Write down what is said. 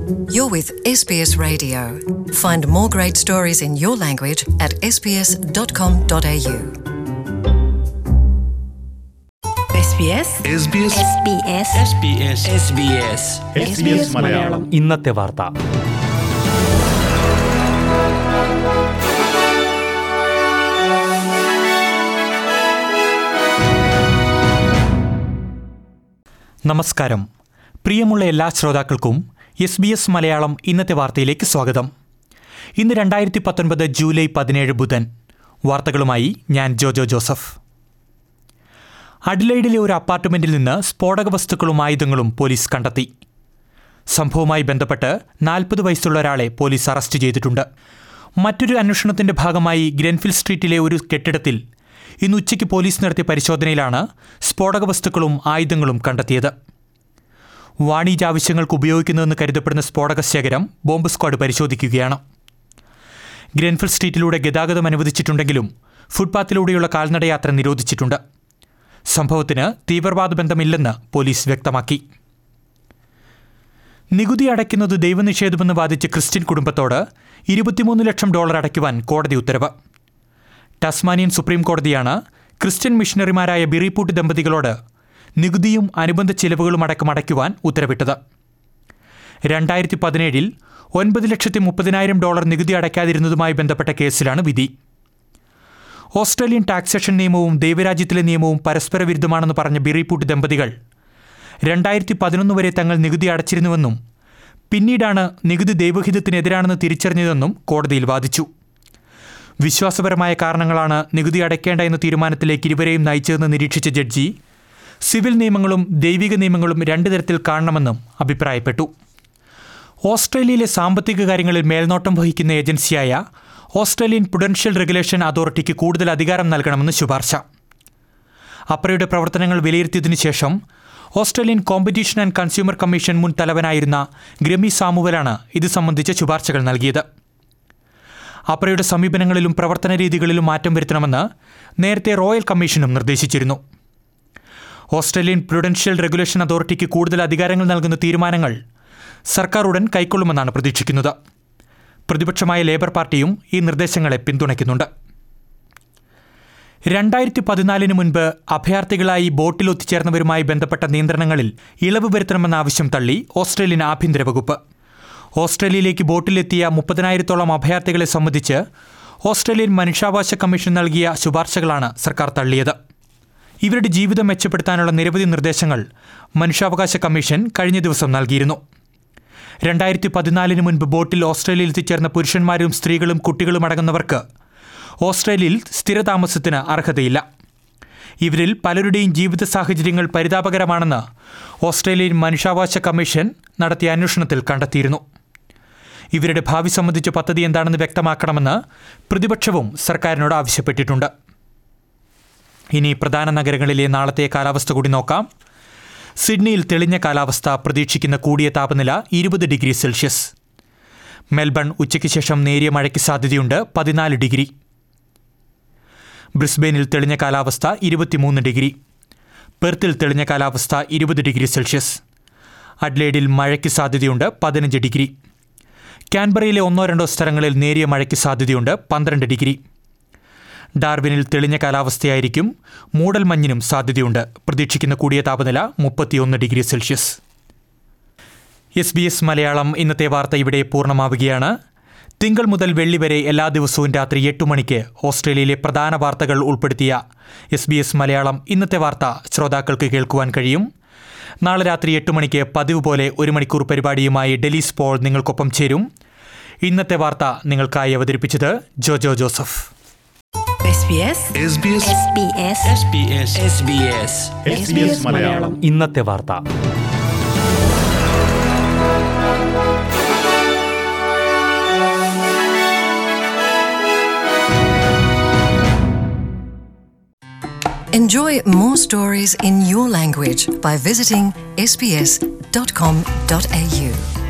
You're with SBS Radio. Find more great stories in your language at sbs.com.au. SBS SBS SBS SBS SBS Malayalam ഇന്നത്തെ വാർത്ത നമസ്കാരം പ്രിയമുള്ള എല്ലാ ശ്രോതാക്കൾക്കും എസ് ബി എസ് മലയാളം ഇന്നത്തെ വാർത്തയിലേക്ക് സ്വാഗതം ഇന്ന് രണ്ടായിരത്തി പത്തൊൻപത് ജൂലൈ പതിനേഴ് ബുധൻ വാർത്തകളുമായി ഞാൻ ജോജോ ജോസഫ് അഡിലൈഡിലെ ഒരു അപ്പാർട്ട്മെന്റിൽ നിന്ന് സ്ഫോടക വസ്തുക്കളും ആയുധങ്ങളും പോലീസ് കണ്ടെത്തി സംഭവവുമായി ബന്ധപ്പെട്ട് നാൽപ്പത് വയസ്സുള്ള ഒരാളെ പോലീസ് അറസ്റ്റ് ചെയ്തിട്ടുണ്ട് മറ്റൊരു അന്വേഷണത്തിന്റെ ഭാഗമായി ഗ്രെൻഫിൽ സ്ട്രീറ്റിലെ ഒരു കെട്ടിടത്തിൽ ഇന്ന് ഉച്ചയ്ക്ക് പോലീസ് നടത്തിയ പരിശോധനയിലാണ് സ്ഫോടക വസ്തുക്കളും ആയുധങ്ങളും കണ്ടെത്തിയത് വാണിജ്യാവശ്യങ്ങൾക്ക് ഉപയോഗിക്കുന്നതെന്ന് കരുതപ്പെടുന്ന സ്ഫോടക ശേഖരം ബോംബ് സ്ക്വാഡ് പരിശോധിക്കുകയാണ് ഗ്രെൻഫിൽ സ്ട്രീറ്റിലൂടെ ഗതാഗതം അനുവദിച്ചിട്ടുണ്ടെങ്കിലും ഫുട്പാത്തിലൂടെയുള്ള കാൽനടയാത്ര നിരോധിച്ചിട്ടുണ്ട് സംഭവത്തിന് തീവ്രവാദ ബന്ധമില്ലെന്ന് പോലീസ് വ്യക്തമാക്കി നികുതി അടയ്ക്കുന്നത് ദൈവനിഷേധമെന്ന് വാദിച്ച ക്രിസ്ത്യൻ കുടുംബത്തോട് ഇരുപത്തിമൂന്ന് ലക്ഷം ഡോളർ അടയ്ക്കുവാൻ കോടതി ഉത്തരവ് ടസ്മാനിയൻ സുപ്രീം കോടതിയാണ് ക്രിസ്ത്യൻ മിഷണറിമാരായ ബിറിപ്പൂട്ട് ദമ്പതികളോട് നികുതിയും അനുബന്ധ ചിലവുകളും അടക്കം അടയ്ക്കുവാൻ ഉത്തരവിട്ടത് രണ്ടായിരത്തി പതിനേഴിൽ ഒൻപത് ലക്ഷത്തി മുപ്പതിനായിരം ഡോളർ നികുതി അടയ്ക്കാതിരുന്നതുമായി ബന്ധപ്പെട്ട കേസിലാണ് വിധി ഓസ്ട്രേലിയൻ ടാക്സേഷൻ നിയമവും ദൈവരാജ്യത്തിലെ നിയമവും പരസ്പര വിരുദ്ധമാണെന്ന് പറഞ്ഞ ബിറിപ്പൂട്ട് ദമ്പതികൾ രണ്ടായിരത്തി പതിനൊന്ന് വരെ തങ്ങൾ നികുതി അടച്ചിരുന്നുവെന്നും പിന്നീടാണ് നികുതി ദൈവഹിതത്തിനെതിരാണെന്ന് തിരിച്ചറിഞ്ഞതെന്നും കോടതിയിൽ വാദിച്ചു വിശ്വാസപരമായ കാരണങ്ങളാണ് നികുതി അടയ്ക്കേണ്ട എന്ന തീരുമാനത്തിലേക്ക് ഇരുവരെയും നയിച്ചതെന്ന് നിരീക്ഷിച്ച ജഡ്ജി സിവിൽ നിയമങ്ങളും ദൈവിക നിയമങ്ങളും രണ്ട് തരത്തിൽ കാണണമെന്നും അഭിപ്രായപ്പെട്ടു ഓസ്ട്രേലിയയിലെ സാമ്പത്തിക കാര്യങ്ങളിൽ മേൽനോട്ടം വഹിക്കുന്ന ഏജൻസിയായ ഓസ്ട്രേലിയൻ പുഡൻഷ്യൽ റെഗുലേഷൻ അതോറിറ്റിക്ക് കൂടുതൽ അധികാരം നൽകണമെന്ന് ശുപാർശ അപ്രയുടെ പ്രവർത്തനങ്ങൾ വിലയിരുത്തിയതിനു ശേഷം Australian competition and consumer commission മുൻ തലവനായിരുന്ന ഗ്രമി സാമുവലാണ് ഇത് സംബന്ധിച്ച ശുപാർശകൾ നൽകിയത് അപ്രയുടെ സമീപനങ്ങളിലും പ്രവർത്തന രീതികളിലും മാറ്റം വരുത്തണമെന്ന് നേരത്തെ റോയൽ കമ്മീഷനും നിർദ്ദേശിച്ചിരുന്നു ഓസ്ട്രേലിയൻ പ്രുഡൻഷ്യൽ റെഗുലേഷൻ അതോറിറ്റിക്ക് കൂടുതൽ അധികാരങ്ങൾ നൽകുന്ന തീരുമാനങ്ങൾ സർക്കാർ ഉടൻ കൈക്കൊള്ളുമെന്നാണ് പ്രതീക്ഷിക്കുന്നത് പ്രതിപക്ഷമായ ലേബർ പാർട്ടിയും ഈ നിർദ്ദേശങ്ങളെ പിന്തുണയ്ക്കുന്നുണ്ട് രണ്ടായിരത്തി പതിനാലിന് മുൻപ് അഭയാർത്ഥികളായി ബോട്ടിൽ ഒത്തുചേർന്നവരുമായി ബന്ധപ്പെട്ട നിയന്ത്രണങ്ങളിൽ ഇളവ് വരുത്തണമെന്ന ആവശ്യം തള്ളി ഓസ്ട്രേലിയൻ ആഭ്യന്തര വകുപ്പ് ഓസ്ട്രേലിയയിലേക്ക് ബോട്ടിലെത്തിയ മുപ്പതിനായിരത്തോളം അഭയാർത്ഥികളെ സംബന്ധിച്ച് ഓസ്ട്രേലിയൻ മനുഷ്യാവകാശ കമ്മീഷൻ നൽകിയ ശുപാർശകളാണ് സർക്കാർ തള്ളിയത് ഇവരുടെ ജീവിതം മെച്ചപ്പെടുത്താനുള്ള നിരവധി നിർദ്ദേശങ്ങൾ മനുഷ്യാവകാശ കമ്മീഷൻ കഴിഞ്ഞ ദിവസം നൽകിയിരുന്നു രണ്ടായിരത്തി പതിനാലിന് മുൻപ് ബോട്ടിൽ ഓസ്ട്രേലിയയിൽ എത്തിച്ചേർന്ന പുരുഷന്മാരും സ്ത്രീകളും കുട്ടികളും അടങ്ങുന്നവർക്ക് ഓസ്ട്രേലിയയിൽ സ്ഥിരതാമസത്തിന് അർഹതയില്ല ഇവരിൽ പലരുടെയും ജീവിത സാഹചര്യങ്ങൾ പരിതാപകരമാണെന്ന് ഓസ്ട്രേലിയൻ മനുഷ്യാവകാശ കമ്മീഷൻ നടത്തിയ അന്വേഷണത്തിൽ കണ്ടെത്തിയിരുന്നു ഇവരുടെ ഭാവി സംബന്ധിച്ച പദ്ധതി എന്താണെന്ന് വ്യക്തമാക്കണമെന്ന് പ്രതിപക്ഷവും സർക്കാരിനോട് ആവശ്യപ്പെട്ടിട്ടുണ്ട് ഇനി പ്രധാന നഗരങ്ങളിലെ നാളത്തെ കാലാവസ്ഥ കൂടി നോക്കാം സിഡ്നിയിൽ തെളിഞ്ഞ കാലാവസ്ഥ പ്രതീക്ഷിക്കുന്ന കൂടിയ താപനില ഇരുപത് ഡിഗ്രി സെൽഷ്യസ് മെൽബൺ ഉച്ചയ്ക്ക് ശേഷം നേരിയ മഴയ്ക്ക് സാധ്യതയുണ്ട് പതിനാല് ഡിഗ്രി ബ്രിസ്ബെയിനിൽ തെളിഞ്ഞ കാലാവസ്ഥ ഇരുപത്തിമൂന്ന് ഡിഗ്രി പെർത്തിൽ തെളിഞ്ഞ കാലാവസ്ഥ ഇരുപത് ഡിഗ്രി സെൽഷ്യസ് അഡ്ലേഡിൽ മഴയ്ക്ക് സാധ്യതയുണ്ട് പതിനഞ്ച് ഡിഗ്രി കാൻബറയിലെ ഒന്നോ രണ്ടോ സ്ഥലങ്ങളിൽ നേരിയ മഴയ്ക്ക് സാധ്യതയുണ്ട് പന്ത്രണ്ട് ഡിഗ്രി ഡാർവിനിൽ തെളിഞ്ഞ കാലാവസ്ഥയായിരിക്കും മൂടൽമഞ്ഞിനും സാധ്യതയുണ്ട് പ്രതീക്ഷിക്കുന്ന കൂടിയ താപനില മുപ്പത്തിയൊന്ന് degree Celsius S B S Malayalam ഇന്നത്തെ വാർത്ത ഇവിടെ പൂർണ്ണമാവുകയാണ് തിങ്കൾ മുതൽ വെള്ളി വരെ എല്ലാ ദിവസവും രാത്രി എട്ട് മണിക്ക് ഓസ്ട്രേലിയയിലെ പ്രധാന വാർത്തകൾ ഉൾപ്പെടുത്തിയ എസ് ബി എസ് മലയാളം ഇന്നത്തെ വാർത്ത ശ്രോതാക്കൾക്ക് കേൾക്കുവാൻ കഴിയും നാളെ രാത്രി എട്ട് മണിക്ക് പതിവ് പോലെ ഒരു മണിക്കൂർ പരിപാടിയുമായി ഡെലീസ് പോൾ നിങ്ങൾക്കൊപ്പം ചേരും ഇന്നത്തെ വാർത്ത നിങ്ങൾക്കായി അവതരിപ്പിച്ചത് Jojo Joseph SBS SBS SBS SBS SBS SBS Malayalam ഇന്നത്തെ വാർത്ത Enjoy more stories in your language by visiting sbs.com.au.